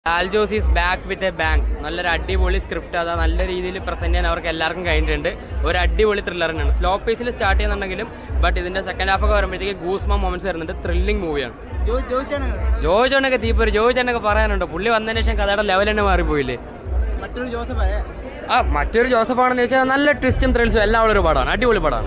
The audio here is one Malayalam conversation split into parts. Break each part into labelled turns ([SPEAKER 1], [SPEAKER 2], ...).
[SPEAKER 1] Lal Jose is back with a bang നല്ലൊരു അടിപൊളി സ്ക്രിപ്റ്റ് അതാ നല്ല രീതിയിൽ പ്രസന്റ് ചെയ്യാൻ അവർക്ക് എല്ലാവർക്കും കഴിഞ്ഞിട്ടുണ്ട് ഒരു അടിപൊളി ത്രില്ലർ തന്നെയാണ് സ്ലോ പേസിൽ സ്റ്റാർട്ട് ചെയ്യുന്നുണ്ടെങ്കിലും ബട്ട് ഇതിന്റെ സെക്കൻഡ് ഹാഫ് ഒക്കെ വരുമ്പോഴത്തേക്ക് ഗൂസ്മ മൊമെന്റ്സ് വരുന്നുണ്ട് ത്രില്ലിംഗ് മൂവിയാണ് ജോജ് ചേട്ടനൊക്കെ തീപ്പൊരു ജോജ് ചേട്ടനൊക്കെ പറയാനുണ്ടോ പുള്ളി വന്നതിന് ശേഷം കഥയുടെ ലെവൽ തന്നെ മാറിപ്പോയില്ലേ
[SPEAKER 2] മറ്റൊരു ജോസഫ്
[SPEAKER 1] ആ മറ്റൊരു ജോസഫ് ആണെന്ന് ചോദിച്ചാൽ നല്ല ട്വിസ്റ്റും ത്രിൽസും എല്ലാം ഉള്ള ഒരു പടമാണ് അടിപൊളി പടമാണ്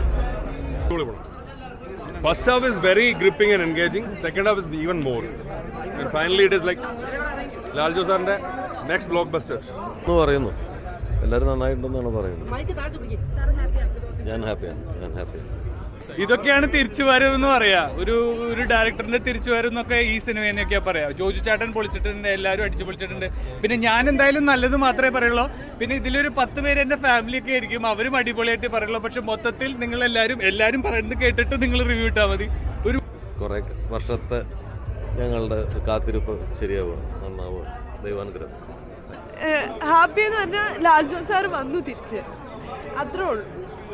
[SPEAKER 3] First half is very gripping and engaging. Second half is even more. And finally, it is like Lal ജോസാറിന്റെ നെക്സ്റ്റ് ബ്ലോക്ക് ബസ്റ്റർ
[SPEAKER 4] എന്ന് പറയുന്നു എല്ലാവരും നന്നായിട്ടുണ്ടെന്നാണ് പറയുന്നത് ഞാൻ ഹാപ്പിയാണ് ഞാൻ ഹാപ്പിയാണ്
[SPEAKER 5] ഇതൊക്കെയാണ് തിരിച്ചുവരവ് എന്ന് പറയാ ഒരു ഒരു ഡയറക്ടറിന്റെ തിരിച്ചുവരവ് എന്നൊക്കെ ഈ സിനിമേനെയൊക്കെയാ പറയാ ജോജു ചേട്ടൻ പൊളിച്ചിട്ടുണ്ട് എല്ലാവരും അടിച്ചു പൊളിച്ചിട്ടുണ്ട് പിന്നെ ഞാൻ എന്തായാലും നല്ലത് മാത്രമേ പറയുള്ളൂ പിന്നെ ഇതിലൊരു പത്ത് പേര് എന്റെ ഫാമിലി ഒക്കെ ആയിരിക്കും അവരും അടിപൊളിയായിട്ട് പറയുള്ളൂ പക്ഷെ മൊത്തത്തിൽ നിങ്ങൾ എല്ലാവരും എല്ലാവരും പറയുന്നത് കേട്ടിട്ട് നിങ്ങൾ റിവ്യൂ ഇട്ടാൽ മതി ഒരു
[SPEAKER 4] കുറേ വർഷത്തെ ഞങ്ങളുടെ കാത്തിരിപ്പ് ശരിയാവുക നന്നാവുക ദൈവാനുഗ്രഹം
[SPEAKER 6] ഹാപ്പി എന്ന് പറഞ്ഞാൽ ലാൽ ജോസ് സാർ വന്നു തിരിച്ച് അത്രേ ഉള്ളൂ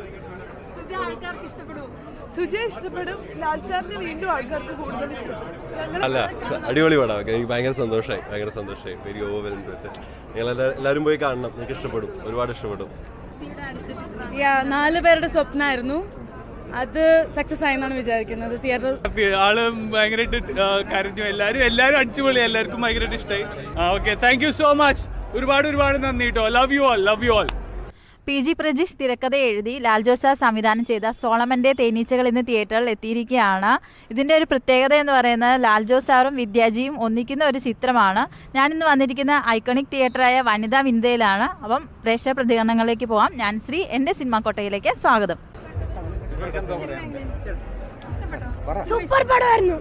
[SPEAKER 6] സുജയ ഇഷ്ടപ്പെടും ലാൽ സാറിനെ വീണ്ടും ആൾക്കാർക്ക് കൂടുതൽ ഇഷ്ടപ്പെടും ഞങ്ങള്
[SPEAKER 7] അല്ല സ- അടിപൊളി പടം എനിക്ക് ഭയങ്കര സന്തോഷമായി ഭയങ്കര സന്തോഷമായി വെരി ഓവർ നിങ്ങൾ എല്ലാവരും പോയി കാണണം നിങ്ങൾക്ക് ഇഷ്ടപ്പെടും ഒരുപാട് ഇഷ്ടപ്പെടും
[SPEAKER 8] യാ നാല് പേരുടെ സ്വപ്നമായിരുന്നു അത് സക്സസ് ആയെന്നാണ് വിചാരിക്കുന്നത് തിയേറ്റർ
[SPEAKER 5] ആള് ഭയങ്കരമായിട്ട് കരഞ്ഞു എല്ലാവരും എല്ലാവരും അടിച്ചുപൊളി എല്ലാവർക്കും ഭയങ്കരമായിട്ട് ഇഷ്ടമായി ആ okay thank you so much ഒരുപാട് ഒരുപാട് നന്ദി കേട്ടോ love you all love you all
[SPEAKER 9] P G Prajeesh തിരക്കഥ എഴുതി ലാൽ ജോസാർ സംവിധാനം ചെയ്ത സോളമൻ്റെ തേനീച്ചകൾ ഇന്ന് തിയേറ്ററിൽ എത്തിയിരിക്കുകയാണ് ഇതിൻ്റെ ഒരു പ്രത്യേകത എന്ന് പറയുന്നത് ലാൽ ജോസാറും വിദ്യാജിയും ഒന്നിക്കുന്ന ഒരു ചിത്രമാണ് ഞാനിന്ന് വന്നിരിക്കുന്ന ഐക്കണിക് തിയേറ്ററായ വനിതാ വിനിതയിലാണ് അപ്പം പ്രേക്ഷക പ്രതികരണങ്ങളിലേക്ക് പോവാം ഞാൻ ശ്രീ എൻ്റെ സിനിമാ കോട്ടയിലേക്ക് സ്വാഗതം
[SPEAKER 6] സൂപ്പർ പടമായിരുന്നു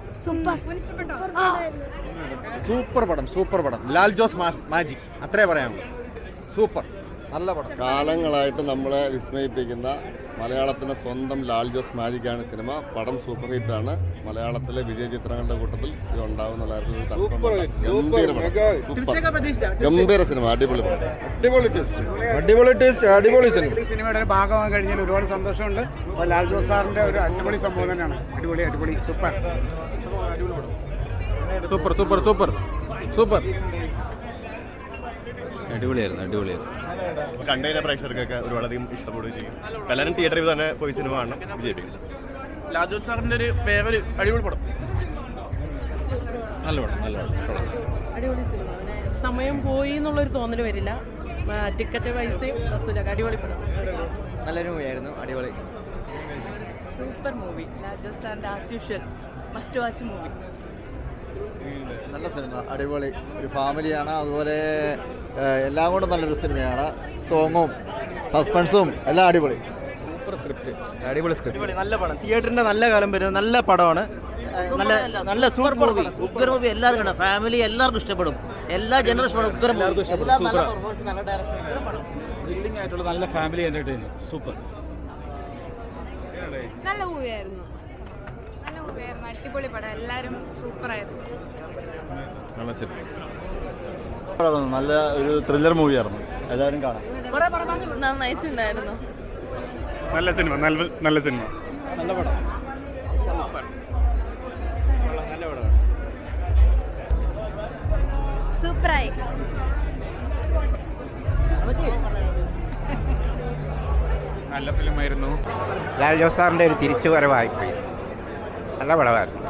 [SPEAKER 2] സൂപ്പർ പടം സൂപ്പർ പടം ലാൽ ജോസ് മാജിക് അത്രേ പറയാനുള്ളൂ സൂപ്പർ നല്ല പടം
[SPEAKER 10] കാലങ്ങളായിട്ട് നമ്മളെ വിസ്മയിപ്പിക്കുന്ന മലയാളത്തിൻ്റെ സ്വന്തം ലാൽ ജോസ് മാജിക്കാണ് സിനിമ പടം സൂപ്പർ ഹിറ്റാണ് മലയാളത്തിലെ വിജയ ചിത്രങ്ങളുടെ കൂട്ടത്തിൽ ഇത് ഉണ്ടാവുന്നുള്ള ഒരു തർക്കമില്ല. ഗംഭീര പടം. സൂപ്പർ ഗംഭീര സിനിമ അടിപൊളി പടം
[SPEAKER 2] അടിപൊളി ടേസ്റ്റ് അടിപൊളി ടേസ്റ്റ് അടിപൊളി സിനിമ
[SPEAKER 11] ഈ സിനിമയുടെ ഒരു ഭാഗമാകാൻ കഴിഞ്ഞാൽ ഒരുപാട് സന്തോഷമുണ്ട് അപ്പോൾ ലാൽ ജോസ് സാറിന്റെ ഒരു അടിപൊളി സംഭവം തന്നെയാണ് അടിപൊളി അടിപൊളി super
[SPEAKER 2] super super super super
[SPEAKER 1] അടിപൊളിയായിരുന്നു അടിപൊളിയായിരുന്നു
[SPEAKER 7] കണ്ടുകഴിഞ്ഞ പ്രേക്ഷകർക്കൊക്കെ ഒരുപാടധികം ഇഷ്ടപ്പെടുകയും ചെയ്യും എല്ലാവരും തിയേറ്ററിൽ തന്നെ പോയി സിനിമ കാണണം വിജയിപ്പിക്കും
[SPEAKER 5] ലാജോ സാറിന്റെ ഒരു വേറൊരു അടിപൊളി പടം
[SPEAKER 1] നല്ല പടം നല്ല പടം
[SPEAKER 6] അടിപൊളി സിനിമ സമയം പോയി എന്നുള്ളൊരു തോന്നൽ വരില്ല ടിക്കറ്റ് പൈസയും ബസ്സിലൊക്കെ അടിപൊളി പടം
[SPEAKER 1] നല്ലൊരു മൂവിയായിരുന്നു അടിപൊളി
[SPEAKER 6] സൂപ്പർ മൂവി ലാൽ ജോസ് സാറിന്റെ as usual must watch movie
[SPEAKER 10] നല്ല സിനിമ അടിപൊളി ഒരു ഫാമിലിയാണ് അതുപോലെ എല്ലാം കൊണ്ടും നല്ലൊരു സിനിമയാണ് സോങ്ങും സസ്പെൻസും എല്ലാം അടിപൊളി
[SPEAKER 2] സൂപ്പർ സ്ക്രിപ്റ്റ്
[SPEAKER 1] അടിപൊളി സ്ക്രിപ്റ്റ്
[SPEAKER 2] നല്ല പടം തിയേറ്ററിന്റെ നല്ല കാലം വരും നല്ല പടമാണ് നല്ല നല്ല സൂപ്പർ മൂവി
[SPEAKER 11] ഉഗ്ര മൂവി എല്ലാവർക്കും കാണാം ഫാമിലി എല്ലാവർക്കും ഇഷ്ടപ്പെടും എല്ലാ ജനറേഷനും ഉഗ്ര
[SPEAKER 2] എല്ലാവർക്കും ഇഷ്ടപ്പെടും. സൂപ്പറാ.
[SPEAKER 11] നല്ല ഡയറക്ഷൻ
[SPEAKER 2] ത്രില്ലിംഗ് ആയിട്ടുള്ള നല്ല ഫാമിലി എന്റർടൈനർ സൂപ്പർ
[SPEAKER 8] നല്ല മൂവിയായിരുന്നു നല്ല മൂവിയായിരുന്നു അടിപൊളി പടം എല്ലാവരും സൂപ്പറായിരുന്നു
[SPEAKER 3] നല്ല സിനിമ
[SPEAKER 2] നല്ല ഒരു ത്രില്ലർ മൂവിയായിരുന്നു എല്ലാവരും കാണാം
[SPEAKER 8] നന്നായിട്ടുണ്ടായിരുന്നു
[SPEAKER 3] നല്ല സിനിമ നല്ല നല്ല സിനിമ
[SPEAKER 2] നല്ല പടം
[SPEAKER 8] സൂപ്പറായി
[SPEAKER 5] നല്ല ഫിലിമായിരുന്നു
[SPEAKER 11] ലാൽ ജോസ് സാറിന്റെ ഒരു തിരിച്ചുവരവായിപ്പോയി നല്ല പടമായിരുന്നു